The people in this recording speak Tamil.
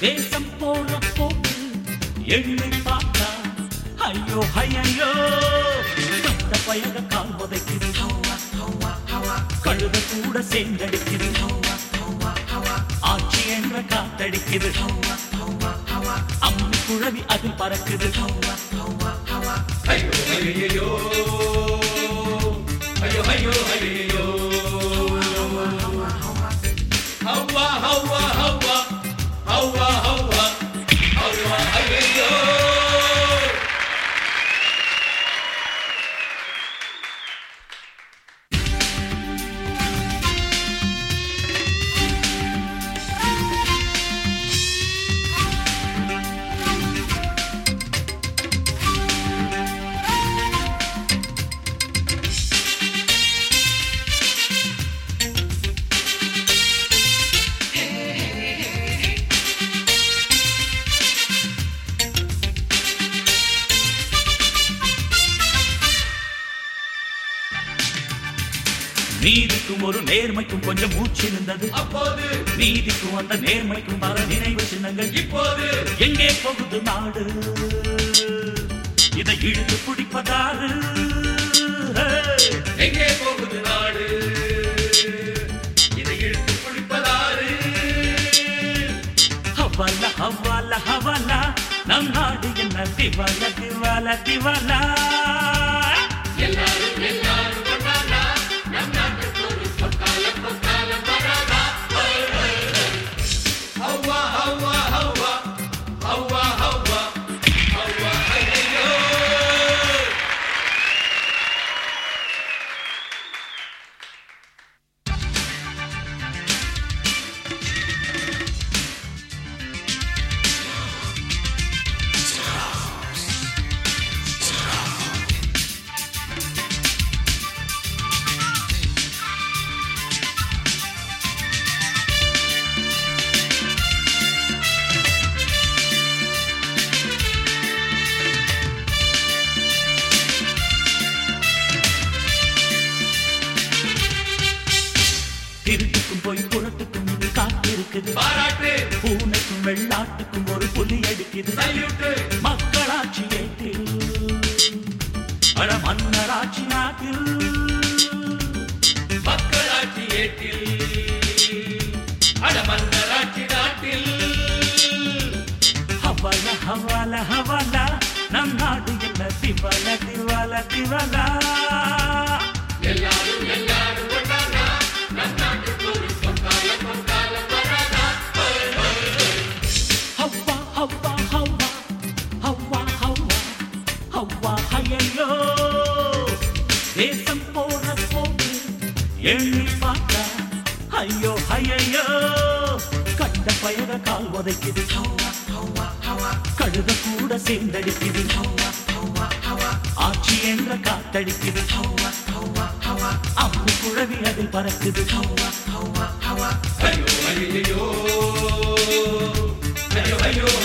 தேசம் போற போக்கு எண்ணி பார்த்தா ஐயோ ஐயோ கண்ட பயக கால் உதைக்குது கழுத கூட சேர்ந்தடிக்குது ஆட்சி என்ற காத்தடிக்குது அம்மி குழவி அதில் பறக்குது ஐயோ ஐயோ ஐயோ ஐயோ ஐயோ ஹவ்வா ஹவ்வா ஹவ்வா ஹவ்வா ஹவ்வா ஹவ்வா ஐயோ நீதிக்கும் ஒரு நேர்மைக்கும் கொஞ்சம் மூச்சு இருந்தது அப்போது நீதிக்கும் அந்த நேர்மைக்கும் பல நினைவு சின்னங்கள் இப்போது எங்கே போகுது நாடு இதை இழுத்து பிடிப்பதாரு எங்கே போகுது நாடு இதை இழுத்து பிடிப்பதாரு ஹவால ஹவால ஹவால நம் நாடு என்ன திவால திவால திவாலா எல்லாரும் எல்லாரும் கொண்டாடா நம் நாட்டுக்கு ஒரு பொற்காலம் பொற்காலம் வராதா ஹவ்வா ஹவ்வா ஹவ்வா ஹவ்வா ஹவ்வா ஹவ்வா ஐயோ திருட்டுக்கும் போய் புறத்துக்கும் இது காத்திருக்குது பாராட்டு பூனைக்கும் வெள்ளாட்டுக்கும் ஒரு புலி அடிக்குது சல்யூட்டு மக்களாட்சி ஏற்றில் அட மன்னராட்சி நாட்டில் மக்களாட்சி ஏட்டில் அட மன்னராட்சி நாட்டில் ஹவால ஹவால ஹவால நம் நாடு என்ன திவால திவால திவாலா எல்லாரும் எல்லாரும் கொண்டாடா நம் நாட்டுக்கு ஒரு பொற்காலம் பொற்காலம் வராதா ஹவ்வா ஹவ்வா ஹவ்வா ஹவ்வா ஹவ்வா ஹவ்வா ஹையோ தேசம் போற போக்கு எண்ணி பார்த்தா ஐயோ ஐயோ கண்ட பயக கால் உதைக்குது கழுத கூட சேர்ந்தடிக்குது ஆட்சி என்ற காத்தடிக்குது அம்மு குழவி அதில் பறக்குது ஐயோ ஐயோ ஐயோ ஐயோ